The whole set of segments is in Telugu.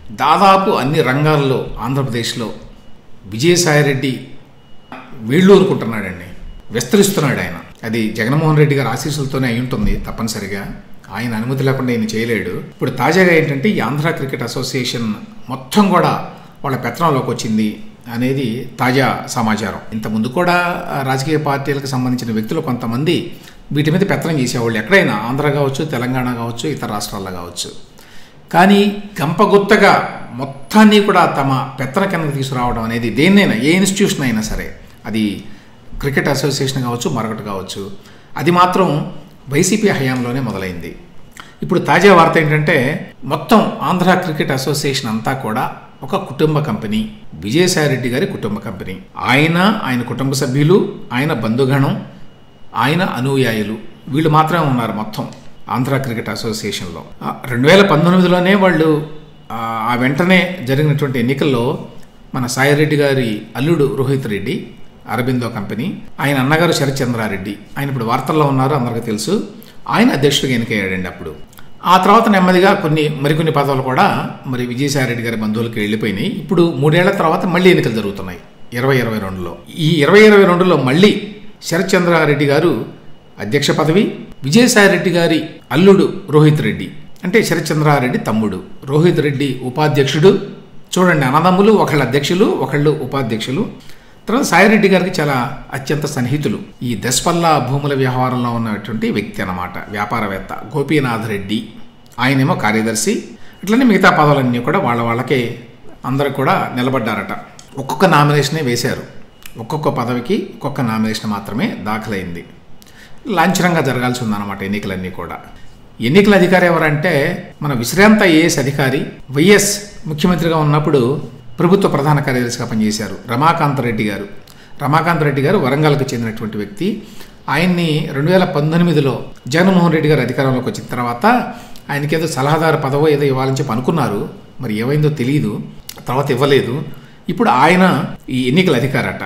దాదాపు అన్ని రంగాల్లో ఆంధ్రప్రదేశ్లో విజయసాయిరెడ్డి వీళ్ళు అనుకుంటున్నాడండి విస్తరిస్తున్నాడు ఆయన అది జగన్మోహన్ రెడ్డి గారి ఆశీస్సులతోనే అయి ఉంటుంది తప్పనిసరిగా ఆయన అనుమతి లేకుండా ఈయన చేయలేడు ఇప్పుడు తాజాగా ఏంటంటే ఈ ఆంధ్ర క్రికెట్ అసోసియేషన్ మొత్తం కూడా వాళ్ళ పెత్తనంలోకి వచ్చింది అనేది తాజా సమాచారం ఇంత ముందు కూడా ఆ, రాజకీయ పార్టీలకు సంబంధించిన వ్యక్తులు కొంతమంది వీటి మీద పెత్తనం చేసేవాళ్ళు ఎక్కడైనా ఆంధ్ర కావచ్చు తెలంగాణ కావచ్చు ఇతర రాష్ట్రాల్లో కావచ్చు కానీ గంపగుత్తగా మొత్తాన్ని కూడా తమ పెత్తన కిందకి తీసుకురావడం అనేది దేన్నైనా ఏ ఇన్స్టిట్యూషన్ అయినా సరే అది క్రికెట్ అసోసియేషన్ కావచ్చు మరొకటి కావచ్చు అది మాత్రం వైసీపీ హయాంలోనే మొదలైంది ఇప్పుడు తాజా వార్త ఏంటంటే మొత్తం ఆంధ్ర క్రికెట్ అసోసియేషన్ అంతా కూడా ఒక కుటుంబ కంపెనీ విజయసాయిరెడ్డి గారి కుటుంబ కంపెనీ ఆయన ఆయన కుటుంబ సభ్యులు ఆయన బంధుగణం ఆయన అనుయాయులు వీళ్ళు మాత్రమే ఉన్నారు మొత్తం ఆంధ్ర క్రికెట్ అసోసియేషన్లో రెండు వేల పంతొమ్మిదిలోనే వాళ్ళు ఆ, ఆ వెంటనే జరిగినటువంటి ఎన్నికల్లో మన సాయిరెడ్డి గారి అల్లుడు రోహిత్ రెడ్డి అరబిందో కంపెనీ ఆయన అన్నగారు శరత్చంద్రారెడ్డి ఆయన ఇప్పుడు వార్తల్లో ఉన్నారు అందరికీ తెలుసు ఆయన అధ్యక్షుడిగా ఎన్నికయ్యాడండి అప్పుడు ఆ తర్వాత నెమ్మదిగా కొన్ని మరికొన్ని పదవులు కూడా మరి విజయసాయిరెడ్డి గారి బంధువులకి వెళ్ళిపోయినాయి ఇప్పుడు మూడేళ్ల తర్వాత మళ్ళీ ఎన్నికలు జరుగుతున్నాయి ఇరవై ఇరవై రెండులో ఈ ఇరవై ఇరవై రెండులో మళ్ళీ శరత్చంద్రారెడ్డి గారు అధ్యక్ష పదవి విజయసాయిరెడ్డి గారి అల్లుడు రోహిత్ రెడ్డి అంటే శరత్చంద్రారెడ్డి తమ్ముడు రోహిత్ రెడ్డి ఉపాధ్యక్షుడు చూడండి అన్నదమ్ములు ఒకళ్ళు అధ్యక్షులు ఒకళ్ళు ఉపాధ్యక్షులు తర్వాత సాయిరెడ్డి గారికి చాలా అత్యంత సన్నిహితులు ఈ దశపల్లా భూముల వ్యవహారంలో ఉన్నటువంటి వ్యక్తి అన్నమాట వ్యాపారవేత్త గోపీనాథ్ రెడ్డి ఆయనేమో కార్యదర్శి అట్లనే మిగతా పదవులన్నీ కూడా వాళ్ళ వాళ్ళకే అందరూ కూడా నిలబడ్డారట ఒక్కొక్క నామినేషనే వేశారు ఒక్కొక్క పదవికి ఒక్కొక్క నామినేషన్ మాత్రమే దాఖలైంది లాంఛనంగా జరగాల్సి ఉందన్నమాట ఎన్నికలన్నీ కూడా ఎన్నికల అధికారి ఎవరంటే మన విశ్రాంత ఐఏఎస్ అధికారి వైఎస్ ముఖ్యమంత్రిగా ఉన్నప్పుడు ప్రభుత్వ ప్రధాన కార్యదర్శిగా పనిచేశారు రమాకాంత్ రెడ్డి గారు రమాకాంత్ రెడ్డి గారు వరంగల్కి చెందినటువంటి వ్యక్తి ఆయన్ని రెండు వేల పంతొమ్మిదిలో జగన్మోహన్ రెడ్డి గారు అధికారంలోకి వచ్చిన తర్వాత ఆయనకి ఏదో సలహాదారు పదవో ఏదో ఇవ్వాలని చెప్పి అనుకున్నారు మరి ఏమైందో తెలియదు తర్వాత ఇవ్వలేదు ఇప్పుడు ఆయన ఈ ఎన్నికల అధికారట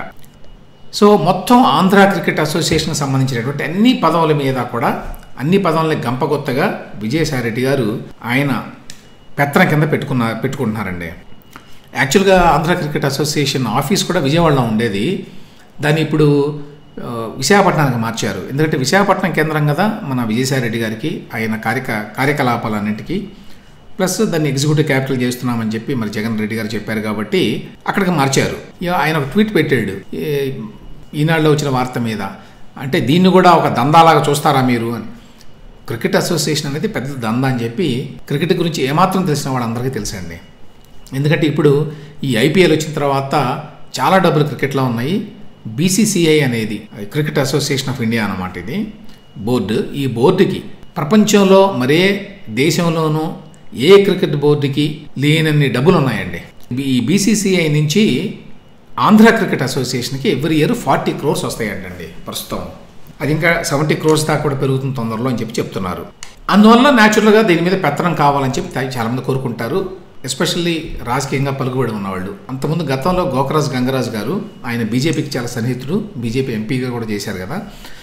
సో మొత్తం ఆంధ్ర క్రికెట్ అసోసియేషన్కి సంబంధించినటువంటి అన్ని పదవుల మీద కూడా అన్ని పదవులని గంపగొత్తగా విజయసాయిరెడ్డి గారు ఆయన పెత్తనం కింద పెట్టుకున్న పెట్టుకుంటున్నారండి యాక్చువల్గా ఆంధ్ర క్రికెట్ అసోసియేషన్ ఆఫీస్ కూడా విజయవాడలో ఉండేది దాన్ని ఇప్పుడు ఆ, విశాఖపట్నానికి మార్చారు ఎందుకంటే విశాఖపట్నం కేంద్రం కదా మన విజయసాయిరెడ్డి గారికి ఆయన కార్యక కార్యకలాపాలన్నింటికి ప్లస్ దాన్ని ఎగ్జిక్యూటివ్ క్యాపిటల్ చేస్తున్నామని చెప్పి మరి జగన్ రెడ్డి గారు చెప్పారు కాబట్టి అక్కడికి మార్చారు ఇక ఆయన ఒక ట్వీట్ పెట్టాడు ఏ- ఈనాడులో వచ్చిన వార్త మీద అంటే దీన్ని కూడా ఒక దందాలాగా చూస్తారా మీరు అని క్రికెట్ అసోసియేషన్ అనేది పెద్ద దందా అని చెప్పి క్రికెట్ గురించి ఏమాత్రం తెలిసిన వాళ్ళందరికీ తెలుసండి ఎందుకంటే ఇప్పుడు ఈ ఐపీఎల్ వచ్చిన తర్వాత చాలా డబ్బులు క్రికెట్లో ఉన్నాయి బీసీసీఐ అనేది క్రికెట్ అసోసియేషన్ ఆఫ్ ఇండియా అన్నమాట ఇది బోర్డు ఈ బోర్డుకి ప్రపంచంలో మరే దేశంలోనూ ఏ క్రికెట్ బోర్డుకి లేనన్ని డబ్బులు ఉన్నాయండి ఈ బీసీసీఐ నుంచి ఆంధ్ర క్రికెట్ అసోసియేషన్కి ఎవ్రీ ఇయర్ ఫార్టీ క్రోర్స్ వస్తాయంటండి ప్రస్తుతం అది ఇంకా సెవెంటీ క్రోర్స్ దాకా కూడా పెరుగుతుంది తొందరలో అని చెప్పి చెప్తున్నారు అందువల్ల న్యాచురల్గా దీని మీద పెత్తనం కావాలని చెప్పి తా- చాలామంది కోరుకుంటారు ఎస్పెషల్లీ రాజకీయంగా పలుకుబడి ఉన్నవాళ్ళు అంతకుముందు గతంలో గోకరాజ్ గంగరాజ్ గారు ఆయన బీజేపీకి చాలా సన్నిహితుడు బీజేపీ ఎంపీగా కూడా చేశారు కదా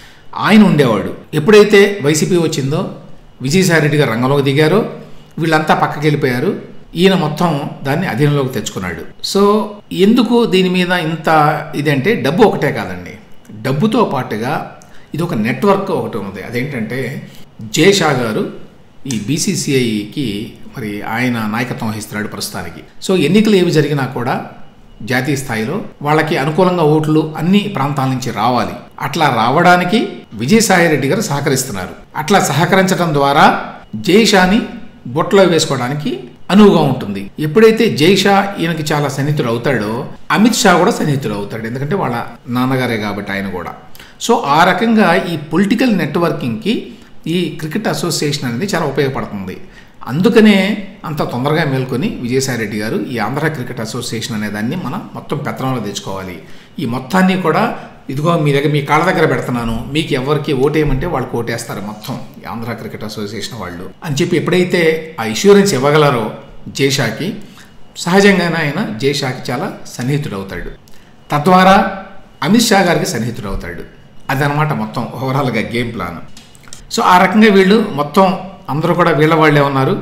ఆయన ఉండేవాడు ఎప్పుడైతే వైసీపీ వచ్చిందో విజయసాయిరెడ్డి గారు రంగంలోకి దిగారో వీళ్ళంతా పక్కకి వెళ్ళిపోయారు ఈయన మొత్తం దాన్ని అధీనంలోకి తెచ్చుకున్నాడు సో ఎందుకు దీని మీద ఇంత ఇదంటే డబ్బు ఒకటే కాదండి డబ్బుతో పాటుగా ఇది ఒక నెట్వర్క్ ఒకటి ఉంది అదేంటంటే జయషా గారు ఈ బీసీసీఐకి మరి ఆయన నాయకత్వం వహిస్తున్నాడు ప్రస్తుతానికి సో ఎన్నికలు ఏవి జరిగినా కూడా జాతీయ స్థాయిలో వాళ్ళకి అనుకూలంగా ఓట్లు అన్ని ప్రాంతాల నుంచి రావాలి అట్లా రావడానికి విజయసాయిరెడ్డి గారు సహకరిస్తున్నారు అట్లా సహకరించడం ద్వారా జైషాని బొట్లో వేసుకోవడానికి అనువుగా ఉంటుంది ఎప్పుడైతే జైషా ఈయనకి చాలా సన్నిహితుడు అవుతాడో అమిత్ షా కూడా సన్నిహితుడు అవుతాడు ఎందుకంటే వాళ్ళ నాన్నగారే కాబట్టి ఆయన కూడా సో ఆ రకంగా ఈ పొలిటికల్ నెట్వర్కింగ్కి ఈ క్రికెట్ అసోసియేషన్ అనేది చాలా ఉపయోగపడుతుంది అందుకనే అంత తొందరగా మేల్కొని విజయసాయిరెడ్డి గారు ఈ ఆంధ్ర క్రికెట్ అసోసియేషన్ అనే దాన్ని మనం మొత్తం పెత్తనంలో తెచ్చుకోవాలి ఈ మొత్తాన్ని కూడా ఇదిగో మీ దగ్గర మీ కాళ్ళ దగ్గర పెడుతున్నాను మీకు ఎవరికి ఓటేయమంటే వాళ్ళు ఓటేస్తారు మొత్తం ఈ ఆంధ్ర క్రికెట్ అసోసియేషన్ వాళ్ళు అని చెప్పి ఎప్పుడైతే ఆ ఇన్సూరెన్స్ ఇవ్వగలరో జేషాకి సహజంగానే ఆయన జేషాకి చాలా సన్నిహితుడు అవుతాడు తద్వారా అమిత్ షా గారికి సన్నిహితుడు అవుతాడు అదనమాట మొత్తం ఓవరాల్గా గేమ్ ప్లాన్ సో ఆ రకంగా వీళ్ళు మొత్తం అందరూ కూడా వీళ్ళ వాళ్ళే ఉన్నారు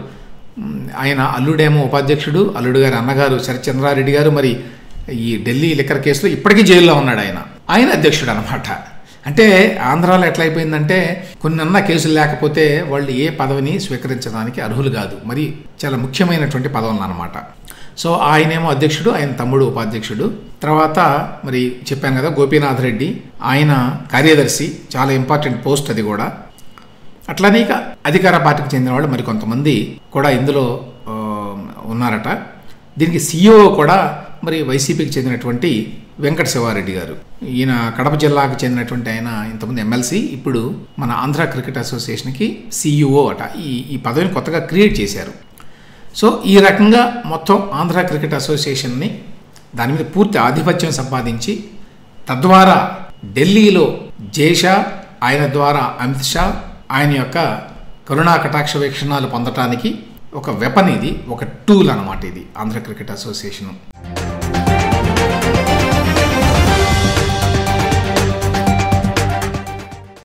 మ్, ఆయన అల్లుడేమో ఉపాధ్యక్షుడు అల్లుడు గారి అన్నగారు శరత్చంద్రారెడ్డి గారు మరి ఈ ఢిల్లీ లిక్కర్ కేసులో ఇప్పటికీ జైల్లో ఉన్నాడు ఆయన ఆయన అధ్యక్షుడు అనమాట అంటే ఆంధ్రాలో ఎట్లా అయిపోయిందంటే కొన్ని అన్న కేసులు లేకపోతే వాళ్ళు ఏ పదవిని స్వీకరించడానికి అర్హులు కాదు మరి చాలా ముఖ్యమైనటువంటి పదవులు అనమాట సో ఆయనేమో అధ్యక్షుడు ఆయన తమ్ముడు ఉపాధ్యక్షుడు తర్వాత మరి చెప్పాను కదా గోపీనాథ్ రెడ్డి ఆయన కార్యదర్శి చాలా ఇంపార్టెంట్ పోస్ట్ అది కూడా అట్లానే ఇక అధికార పార్టీకి చెందిన వాళ్ళు మరి కొంతమంది కూడా ఇందులో ఆ, ఉన్నారట దీనికి సీఈఓ కూడా మరి వైసీపీకి చెందినటువంటి వెంకట శివారెడ్డి గారు ఈయన కడప జిల్లాకు చెందినటువంటి ఆయన ఇంతకుముందు ఎమ్మెల్సీ ఇప్పుడు మన ఆంధ్ర క్రికెట్ అసోసియేషన్కి సీఈఓ అట ఈ ఈ పదవిని కొత్తగా క్రియేట్ చేశారు సో ఈ రకంగా మొత్తం ఆంధ్ర క్రికెట్ అసోసియేషన్ని దాని మీద పూర్తి ఆధిపత్యం సంపాదించి తద్వారా ఢిల్లీలో జేషా ఆయన ద్వారా అమిత్ షా ఆయన యొక్క కరుణా కటాక్ష వీక్షణాలు పొందటానికి ఒక వెపన్ ఇది ఒక టూల్ అన్నమాట ఇది ఆంధ్ర క్రికెట్ అసోసియేషన్